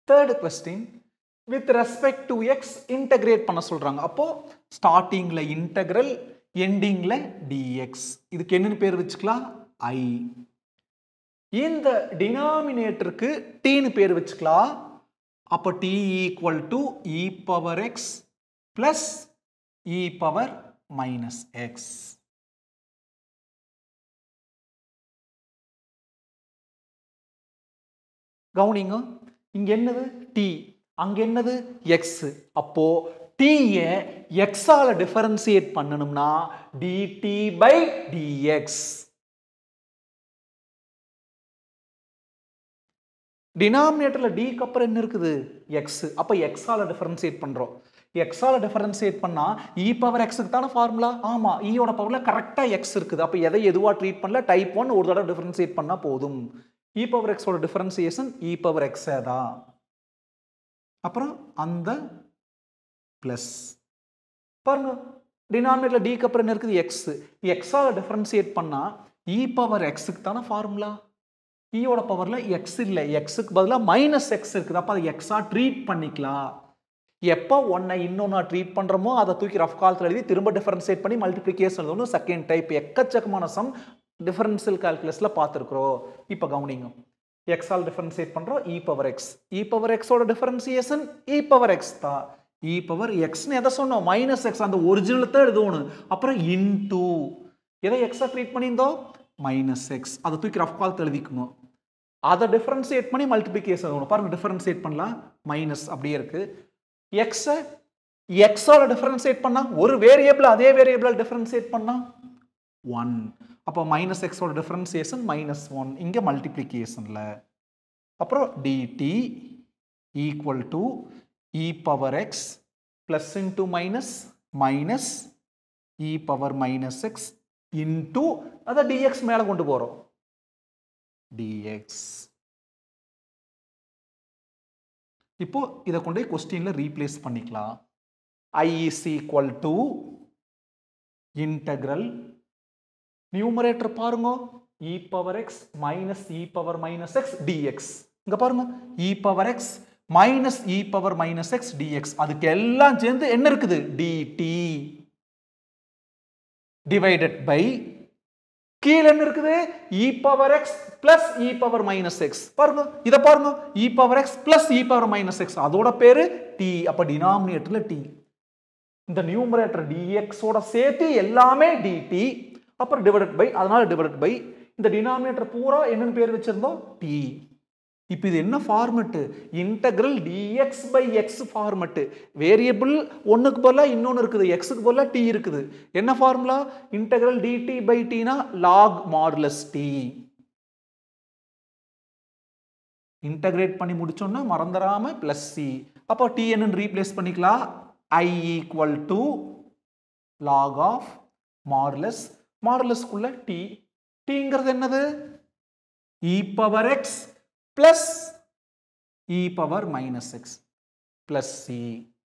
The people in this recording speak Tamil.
third question with respect to X integrate பண்ண சொல்றாங்க அப்போ ஸ்டார்டிங்ல இன்டகிரல் எண்டிங்ல டிஎக்ஸ் இதுக்கு என்னன்னு பேர் வச்சுக்கலாம் ஐ இந்த டினாமினேட்டருக்கு டீன்னு பேர் வச்சுக்கலாம் அப்போ T equal to E power X plus E power minus X கவுனிங்க இங்க என்னது டி அங்க என்னது எக்ஸ் அப்போ டீய எக்ஸால டிஃபரன்சியேட் பண்ணணும்னா டிடி பை டிஎக்ஸ் டினாமினேட்டர்ல டிக்கு அப்புறம் என்ன இருக்குது எக்ஸ் அப்போ எக்ஸால டிஃபரன்சியேட் பண்றோம் எக்ஸால டிஃபரன்சியேட் பண்ணா இ பவர் எக்ஸுக்கு தானே ஃபார்முலா ஆமா ஈயோட பவர்ல கரெக்டா எக்ஸ் இருக்குது அப்போ எதை எதுவா ட்ரீட் பண்ணல டைப் ஒன் ஒரு தடவை டிஃபரன்சியேட் பண்ணா போதும் இ பவர் எக்ஸோட டிஃபரன்சியேஷன் இ பவர் எக்ஸே தான் அப்புறம் அந்த ப்ளஸ் பாருங்க டினாமினேட்டர் டிக்கு அப்புறம் என்ன இருக்குது எக்ஸ் எக்ஸால டிஃபரன்சியேட் பண்ணா இ பவர் எக்ஸுக்கு தானே ஃபார்முலா ஈயோட பவர்ல எக்ஸ் இல்லை எக்ஸுக்கு பதிலாக மைனஸ் எக்ஸ் இருக்குது அப்போ அதை எக்ஸா ட்ரீட் பண்ணிக்கலாம் எப்போ ஒன்னை இன்னொன்னா ட்ரீட் பண்ணுறோமோ அதை தூக்கி ரஃப் காலத்தில் எழுதி திரும்ப டிஃபரன்சியேட் பண்ணி மல்டிப்ளிகேஷன் எழுதணும் செகண்ட் டைப் எக்கச்சக்கமான சம் டிஃபரன்சியல் கால்குலஸில் பார்த்துருக்குறோம் இப்போ கவனிங்க எக்ஸால் டிஃபரன்சியேட் பண்ணுறோம் E power X E power எக்ஸோட டிஃபரன்சியேஷன் இ பவர் எக்ஸ் தான் இ பவர் எக்ஸ்னு எதை சொன்னோம் மைனஸ் எக்ஸ் அந்த ஒரிஜினல் தான் எழுதணும் அப்புறம் இன்டூ எதை எக்ஸா ட்ரீட் பண்ணியிருந்தோம் மைனஸ் எக்ஸ் அதை தூக்கி ரஃப் காலத்தில் எழுதிக்கணும் அதை டிஃபரன்சியேட் பண்ணி மல்டிபிளிகேஷன் எழுதணும் பாருங்க டிஃபரன்சியேட் பண்ணலாம் மைனஸ் அப்படியே இருக்கு எக்ஸை எக்ஸால டிஃபரன்சியேட் பண்ணா ஒரு வேரியபிள் அதே வேரியபிள் டிஃபரன்சியேட் பண்ணா ஒன் அப்போ மைனஸ் எக்ஸோட டிஃபரன்சியேஷன் மைனஸ் ஒன் இங்கே மல்டிப்ளிகேஷனில் அப்புறம் DT equal to E power X plus into minus minus E power minus X into அதை டிஎக்ஸ் மேலே கொண்டு போகிறோம் டிஎக்ஸ் இப்போ இதை கொண்டு போய் கொஸ்டின்ல ரீப்ளேஸ் பண்ணிக்கலாம் I is equal to integral numerator பாருங்க E power X minus E power minus X DX இங்க பாருங்க E power X minus E power minus X DX அதுக்கு எல்லாம் சேர்ந்து என்ன இருக்குது டிடி டிவைடட் பை கீழே என்ன இருக்குது E power X plus E power minus X பாருங்க இதை பாருங்க E power X plus E power minus X அதோட பேரு டி அப்ப டினாமினேட்டர்ல டி இந்த நியூமரேட்டர் டிஎக்ஸோட சேர்த்து எல்லாமே டிடி அப்புறம் டிவைடட் பை அதனால டிவைடட் பை இந்த டினாமினேட்டர் பூரா என்னன்னு பேர் வச்சிருந்தோம் டி இப்போ இது என்ன format integral DX by X format variable ஒன்றுக்கு பதிலாக இன்னொன்று இருக்குது எக்ஸுக்கு பதிலாக டி இருக்குது என்ன ஃபார்முலா இன்டகிரல் டிடி பை டினா லாக் மாடுலஸ் டி இன்டகிரேட் பண்ணி முடிச்சோன்னா மறந்துடாம பிளஸ் சி அப்போ டி என்னன்னு ரீப்ளேஸ் பண்ணிக்கலாம் I equal to log of modulus மாடுலஸ்க்குள்ள டி டிங்கிறது என்னது E power X plus e power minus x plus c